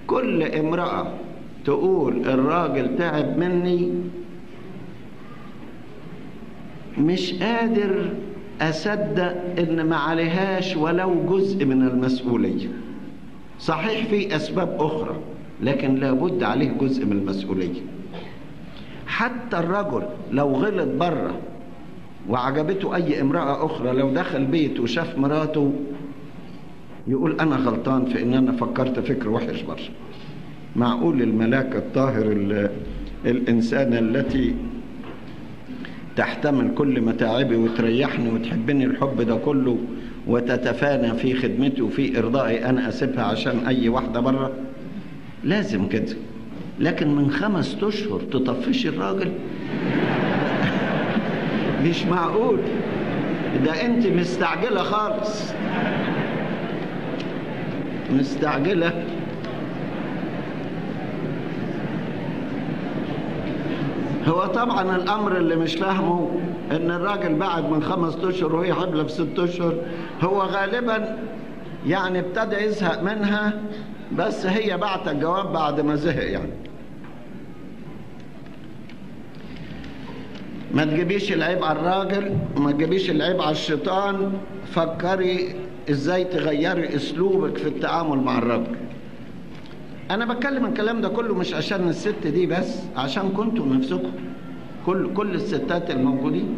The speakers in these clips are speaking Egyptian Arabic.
كل امرأة تقول الراجل تعب مني مش قادر أصدق إن ما عليهاش ولو جزء من المسؤولية صحيح في أسباب أخرى لكن لابد عليه جزء من المسؤولية حتى الرجل لو غلط بره وعجبته أي امرأة أخرى لو دخل بيت وشاف مراته يقول أنا غلطان في إن أنا فكرت فكر وحش بره معقول الملاك الطاهر ال- الإنسان التي تحتمل كل متاعبي وتريحني وتحبني الحب ده كله وتتفانى في خدمتي وفي إرضائي أنا أسيبها عشان أي واحدة بره لازم كده لكن من خمس أشهر تطفش الراجل مش معقول ده أنت مستعجلة خالص مستعجلة هو طبعا الامر اللي مش فاهمه ان الراجل بعد من خمس اشهر وهي حبلة في ست اشهر هو غالبا يعني ابتدى يزهق منها بس هي بعت الجواب بعد ما زهق يعني ما تجيبيش العيب على الراجل وما تجيبيش العيب على الشيطان فكري ازاي تغيري اسلوبك في التعامل مع الراجل انا بتكلم الكلام ده كله مش عشان الست دي بس عشان كنتوا نفسكم كل كل الستات الموجودين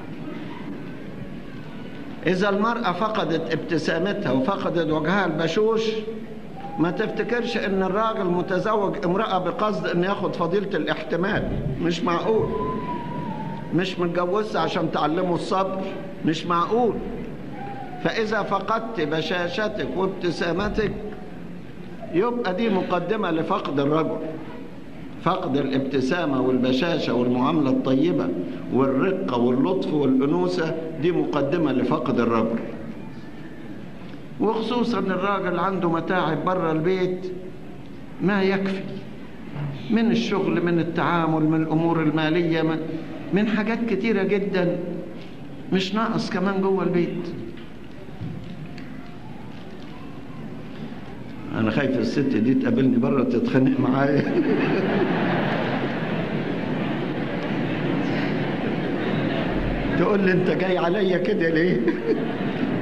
اذا المرأة فقدت ابتسامتها وفقدت وجهها البشوش ما تفتكرش ان الراجل متزوج امرأة بقصد ان ياخد فضيلة الاحتمال مش معقول مش متجوزها عشان تعلمه الصبر مش معقول فاذا فقدت بشاشتك وابتسامتك يبقى دي مقدمة لفقد الرجل فقد الابتسامة والبشاشة والمعاملة الطيبة والرقة واللطف والأنوثة دي مقدمة لفقد الرجل وخصوصا الراجل عنده متاعب بره البيت ما يكفي من الشغل من التعامل من الأمور المالية من, من حاجات كتيرة جدا مش ناقص كمان جوه البيت انا خايف الست دي تقابلني بره تتخانق معايا تقول لي انت جاي عليا كده ليه